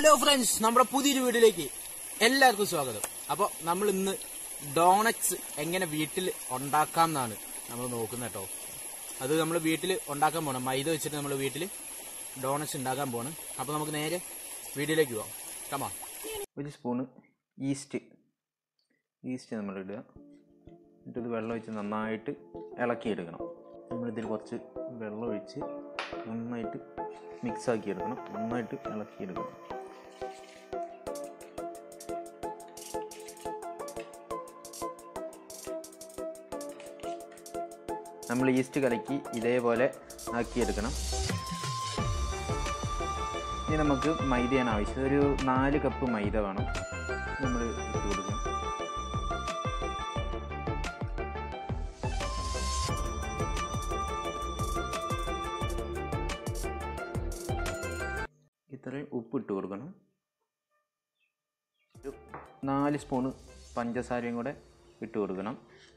Hello friends നമ്മുടെ പുതിയൊരു വീഡിയോയിലേക്ക് എല്ലാവർക്കും സ്വാഗതം അപ്പോൾ നമ്മൾ ഇന്ന് ഡോണറ്റ്സ് എങ്ങനെ വീട്ടിൽ ഉണ്ടാക്കാം എന്നാണ് നമ്മൾ നോക്കുന്നത് കേട്ടോ അത് നമ്മൾ വീട്ടിൽ ഉണ്ടാക്കാൻ പോകണം മൈദ വെച്ചിട്ട് നമ്മൾ വീട്ടിൽ ഡോണറ്റ്സ് ഉണ്ടാക്കാൻ പോകണം അപ്പോൾ നമുക്ക് നേരെ വീഡിയോയിലേക്ക് പോവാം കമാ ഒരു സ്പൂണ് ഈസ്റ്റ് ഈസ്റ്റ് നമ്മൾ ഇടുക എന്നിട്ട് ഇത് വെള്ളം ഒഴിച്ച് നന്നായിട്ട് ഇളക്കിയെടുക്കണം നമ്മളിതിൽ കുറച്ച് വെള്ളം ഒഴിച്ച് നന്നായിട്ട് മിക്സ് ആക്കി എടുക്കണം നന്നായിട്ട് ഇളക്കിയെടുക്കണം നമ്മൾ ഈസ്റ്റ് കലക്കി ഇതേപോലെ ആക്കിയെടുക്കണം ഇനി നമുക്ക് മൈദയാണ് ആവശ്യം ഒരു നാല് കപ്പ് മൈദ വേണം നമ്മൾ ഇട്ട് കൊടുക്കണം ഇത്രയും ഉപ്പ് ഇട്ട് കൊടുക്കണം ഒരു നാല് സ്പൂണ് പഞ്ചസാരയും കൂടെ ഇട്ട് കൊടുക്കണം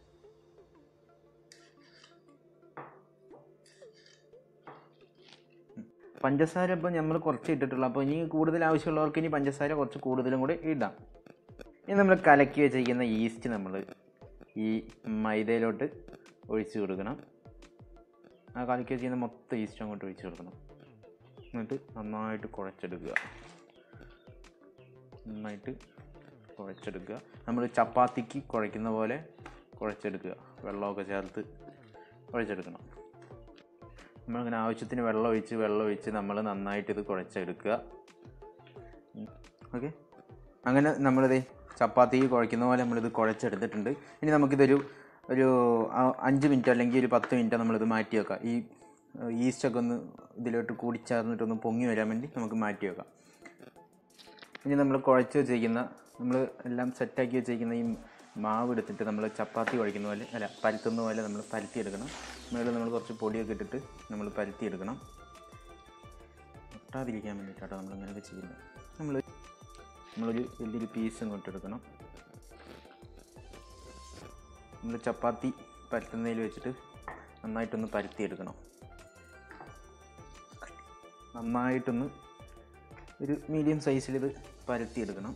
പഞ്ചസാര ഇപ്പോൾ നമ്മൾ കുറച്ച് ഇട്ടിട്ടുള്ളൂ അപ്പോൾ ഇനി കൂടുതൽ ആവശ്യമുള്ളവർക്ക് ഇനി പഞ്ചസാര കുറച്ച് കൂടുതലും കൂടെ ഇടാം ഇനി നമ്മൾ കലക്കി വെച്ചിരിക്കുന്ന ഈസ്റ്റ് നമ്മൾ ഈ മൈദയിലോട്ട് ഒഴിച്ച് കൊടുക്കണം ആ കലക്കി വെച്ചിരിക്കുന്ന മൊത്തം ഈസ്റ്റ് അങ്ങോട്ട് ഒഴിച്ച് കൊടുക്കണം എന്നിട്ട് നന്നായിട്ട് കുഴച്ചെടുക്കുക നന്നായിട്ട് കുഴച്ചെടുക്കുക നമ്മൾ ചപ്പാത്തിക്ക് കുഴയ്ക്കുന്ന പോലെ കുഴച്ചെടുക്കുക വെള്ളമൊക്കെ ചേർത്ത് കുഴച്ചെടുക്കണം നമ്മളിങ്ങനെ ആവശ്യത്തിന് വെള്ളം ഒഴിച്ച് വെള്ളം ഒഴിച്ച് നമ്മൾ നന്നായിട്ട് ഇത് കുഴച്ചെടുക്കുക ഓക്കെ അങ്ങനെ നമ്മളിത് ചപ്പാത്തി കുഴയ്ക്കുന്ന പോലെ നമ്മളിത് കുഴച്ചെടുത്തിട്ടുണ്ട് ഇനി നമുക്കിതൊരു ഒരു ആ- അഞ്ച് മിനിറ്റ് അല്ലെങ്കിൽ ഒരു പത്ത് മിനിറ്റ് നമ്മളിത് മാറ്റി വെക്കാം ഈ ഈസ്റ്റൊക്കെ ഒന്ന് ഇതിലോട്ട് കൂടിച്ചേർന്നിട്ടൊന്ന് പൊങ്ങി വരാൻ വേണ്ടി നമുക്ക് മാറ്റി വെക്കാം ഇനി നമ്മൾ കുഴച്ച് വെച്ചിരിക്കുന്ന നമ്മൾ എല്ലാം സെറ്റാക്കി വെച്ചിരിക്കുന്ന ഈ മാവ് എടുത്തിട്ട് നമ്മൾ ചപ്പാത്തി കുഴക്കുന്ന പോലെ അല്ല പരത്തുന്ന പോലെ നമ്മൾ പരത്തിയെടുക്കണം മേളിൽ നമ്മൾ കുറച്ച് പൊടിയൊക്കെ ഇട്ടിട്ട് നമ്മൾ പരത്തിയെടുക്കണം ഒട്ടാതിരിക്കാൻ വേണ്ടിയിട്ടാണ് നമ്മൾ ഇങ്ങനെയൊക്കെ ചെയ്യുന്നത് നമ്മൾ നമ്മളൊരു വലിയൊരു പീസ് ഇങ്ങോട്ട് എടുക്കണം നമ്മൾ ചപ്പാത്തി പരത്തുന്നതിൽ വെച്ചിട്ട് നന്നായിട്ടൊന്ന് പരത്തിയെടുക്കണം നന്നായിട്ടൊന്ന് ഒരു മീഡിയം സൈസിൽ ഇത് പരത്തിയെടുക്കണം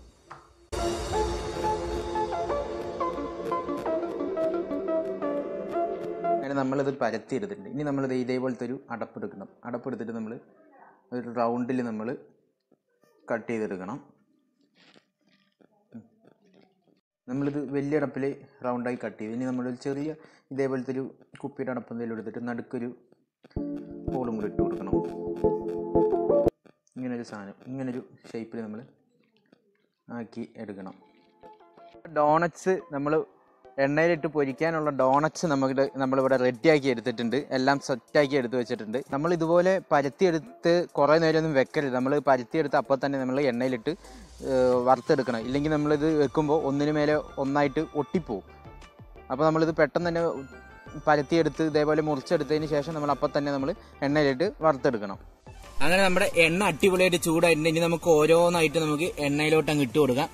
അങ്ങനെ നമ്മളിത് പരത്തിയെടുത്തിട്ടുണ്ട് ഇനി നമ്മളിത് ഇതേപോലത്തെ ഒരു അടപ്പെടുക്കണം അടപ്പെടുത്തിട്ട് നമ്മൾ ഒരു റൗണ്ടിൽ നമ്മൾ കട്ട് ചെയ്തെടുക്കണം ഉം. നമ്മളിത് വലിയ അടപ്പിൽ റൗണ്ടായി കട്ട് ചെയ്ത് ഇനി നമ്മളൊരു ചെറിയ ഇതേപോലത്തെ ഒരു കുപ്പിയുടെ അടപ്പ് എന്തെങ്കിലും എടുത്തിട്ട് നടുക്കൊരു ഹോളും കൂടി ഇട്ട് കൊടുക്കണം ഇങ്ങനൊരു സാധനം ഇങ്ങനൊരു ഷേപ്പിൽ നമ്മൾ ആക്കി എടുക്കണം ഡോണറ്റ്സ് നമ്മൾ എണ്ണയിലിട്ട് പൊരിക്കാനുള്ള ഡോണറ്റ്സ് നമുക്ക് നമ്മളിവിടെ റെഡിയാക്കി എടുത്തിട്ടുണ്ട് എല്ലാം സെറ്റാക്കി എടുത്ത് വെച്ചിട്ടുണ്ട് നമ്മൾ ഇതുപോലെ പരത്തിയെടുത്ത് കുറേ നേരമൊന്നും വെക്കരുത് നമ്മൾ പരത്തിയെടുത്ത് അപ്പോൾ തന്നെ നമ്മൾ എണ്ണയിലിട്ട് ഏഹ്, വറുത്തെടുക്കണം ഇല്ലെങ്കിൽ നമ്മളിത് വെക്കുമ്പോൾ ഒന്നിനു മേലെ ഒന്നായിട്ട് ഒട്ടിപ്പോവും അപ്പോൾ നമ്മളിത് പെട്ടെന്ന് തന്നെ പരത്തിയെടുത്ത് ഇതേപോലെ മുറിച്ചെടുത്തതിന് ശേഷം നമ്മൾ അപ്പം തന്നെ നമ്മൾ എണ്ണയിലിട്ട് വറുത്തെടുക്കണം അങ്ങനെ നമ്മുടെ എണ്ണ അടിപൊളിയായിട്ട് ചൂടായിട്ടുണ്ട് ഇനി നമുക്ക് ഓരോന്നായിട്ട് നമുക്ക് എണ്ണയിലോട്ട് അങ്ങ് ഇട്ട് കൊടുക്കാം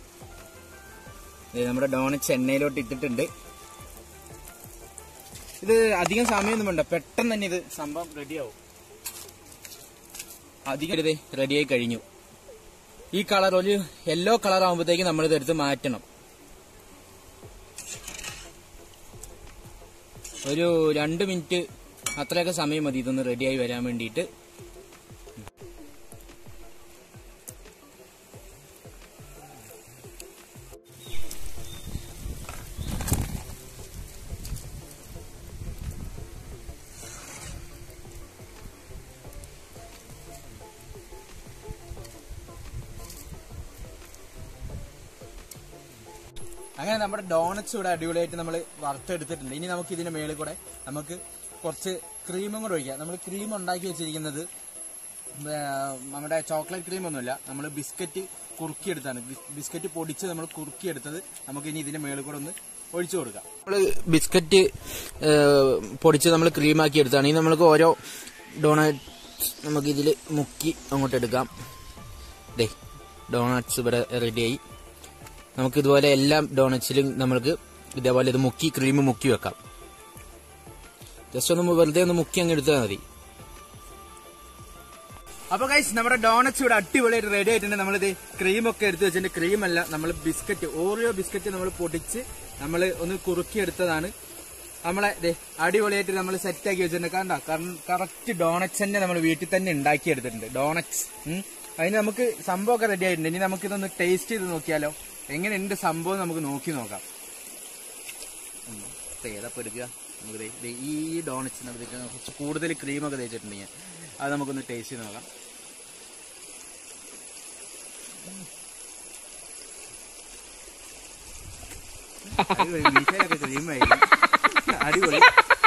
ദേ നമ്മുടെ ഡോണറ്റ്സ് എണ്ണയിലോട്ട് ഇട്ടിട്ടുണ്ട് ഇത് അധികം സമയമൊന്നും വേണ്ട പെട്ടെന്ന് തന്നെ ഇത് സംഭവം റെഡിയാവും അധികം ഇത് റെഡിയായി കഴിഞ്ഞു ഈ കളർ ഒരു യെല്ലോ കളർ ആകുമ്പോഴത്തേക്ക് നമ്മൾ ഇത് എടുത്ത് മാറ്റണം ഒരു രണ്ട് മിനിറ്റ് അത്രയൊക്കെ സമയം മതി ഇതൊന്ന് റെഡിയായി വരാൻ വേണ്ടിയിട്ട് അങ്ങനെ നമ്മുടെ ഡോണറ്റ്സ് ഇവിടെ അടിപൊളിയായിട്ട് നമ്മൾ വറുത്തെടുത്തിട്ടുണ്ട് ഇനി നമുക്ക് ഇതിന്റെ മേളിൽ കൂടെ നമുക്ക് കുറച്ച് ക്രീമും കൂടെ ഒഴിക്കാം നമ്മൾ ക്രീം ഉണ്ടാക്കി വെച്ചിരിക്കുന്നത് ആ, നമ്മുടെ ചോക്ലേറ്റ് ക്രീം ഒന്നുമില്ല നമ്മൾ ബിസ്ക്കറ്റ് കുറുക്കിയെടുത്താണ് ബിസ്- ബിസ്ക്കറ്റ് പൊടിച്ച് നമ്മൾ കുറുക്കിയെടുത്തത് നമുക്ക് ഇനി ഇതിന്റെ മേളിൽ കൂടെ ഒന്ന് ഒഴിച്ചു കൊടുക്കാം നമ്മൾ ബിസ്ക്കറ്റ് പൊടിച്ച് നമ്മൾ ക്രീമാക്കി എടുത്താണ് ഇനി നമ്മൾക്ക് ഓരോ ഡോണറ്റ് നമുക്ക് ഇതിൽ മുക്കി അങ്ങോട്ട് എടുക്കാം ദേ ഡോണറ്റ്സ് ഇവിടെ റെഡിയായി നമുക്ക് ഇതുപോലെ എല്ലാ ഡോണറ്റ്സിലും നമ്മൾക്ക് ഇതേപോലെ ഇത് മുക്കി ക്രീം മുക്കി വെക്കാം ജസ്റ്റ് ഒന്ന് വെറുതെ ഒന്ന് മുക്കി അങ്ങ് എടുത്താൽ മതി അപ്പൊ ഗൈസ് നമ്മുടെ ഡോണറ്റ്സ് ഇവിടെ അടിപൊളിയായിട്ട് റെഡി ആയിട്ടുണ്ട് നമ്മളിത് ക്രീം ഒക്കെ എടുത്ത് വെച്ചിട്ടുണ്ട് ക്രീം അല്ല നമ്മൾ ബിസ്ക്കറ്റ് ഓറിയോ ബിസ്ക്കറ്റ് നമ്മൾ പൊടിച്ച് നമ്മൾ ഒന്ന് കുറുക്കി എടുത്തതാണ് നമ്മളെ ദേ അടിപൊളിയായിട്ട് നമ്മൾ സെറ്റ് ആക്കി വെച്ചിട്ടുണ്ട് കണ്ട കറക്റ്റ് ഡോണറ്റ്സ് തന്നെ നമ്മൾ വീട്ടിൽ തന്നെ ഉണ്ടാക്കി എടുത്തിട്ടുണ്ട് ഡോണറ്റ്സ് അതിന് നമുക്ക് സംഭവമൊക്കെ റെഡി ആയിട്ടുണ്ട് ഇനി നമുക്ക് ഇതൊന്ന് ടേസ്റ്റ് ചെയ്ത് നോക്കിയാലോ എങ്ങനെയുണ്ട് സംഭവം നമുക്ക് നോക്കി നോക്കാം ഉം. ഇപ്പൊ ഏതാ എടുക്കുക നമുക്ക് ദേ- ദേ ഈ ഡോണറ്റ്സ് നമുക്ക് കുറച്ച് കൂടുതൽ ക്രീമൊക്കെ തേച്ചിട്ടുണ്ട് ഞാൻ അത് നമുക്കൊന്ന് ടേസ്റ്റ് ചെയ്ത് നോക്കാം അടിപൊളി. മീശയിലൊക്കെ cream ആയിരുന്നു. അടിപൊളി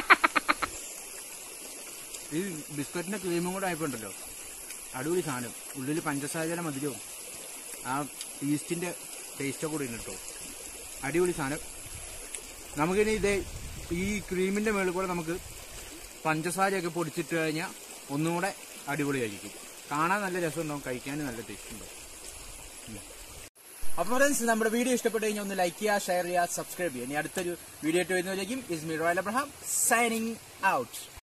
ഈ ബിസ്ക്കറ്റിന്റെ ക്രീമും കൂടെ ആയപ്പോണ്ടല്ലോ അടിപൊളി സാധനം ഉള്ളിൽ പഞ്ചസാര മധുരവും ആ ഈസ്റ്റിന്റെ ടേസ്റ്റൊക്കെ കൂടി ഉണ്ട് കേട്ടോ അടിപൊളി സാധനം നമുക്കിനി ഇത് ഈ ക്രീമിന്റെ മുകളിൽ കൂടെ നമുക്ക് പഞ്ചസാരയൊക്കെ പൊടിച്ചിട്ട് കഴിഞ്ഞാൽ ഒന്നും കൂടെ അടിപൊളിയായിരിക്കും കാണാൻ നല്ല രസമുണ്ടാവും കഴിക്കാനും നല്ല ടേസ്റ്റ് ഉണ്ടാവും അപ്പോൾ ഫ്രണ്ട്സ് നമ്മുടെ വീഡിയോ ഇഷ്ടപ്പെട്ട് കഴിഞ്ഞാൽ ഒന്ന് ലൈക്ക് ചെയ്യുക ഷെയർ ചെയ്യുക സബ്സ്ക്രൈബ് ചെയ്യുക ഇനി അടുത്തൊരു വീഡിയോ ആയിട്ട് വരുന്നവരേക്കും is me Royal Abraham signing out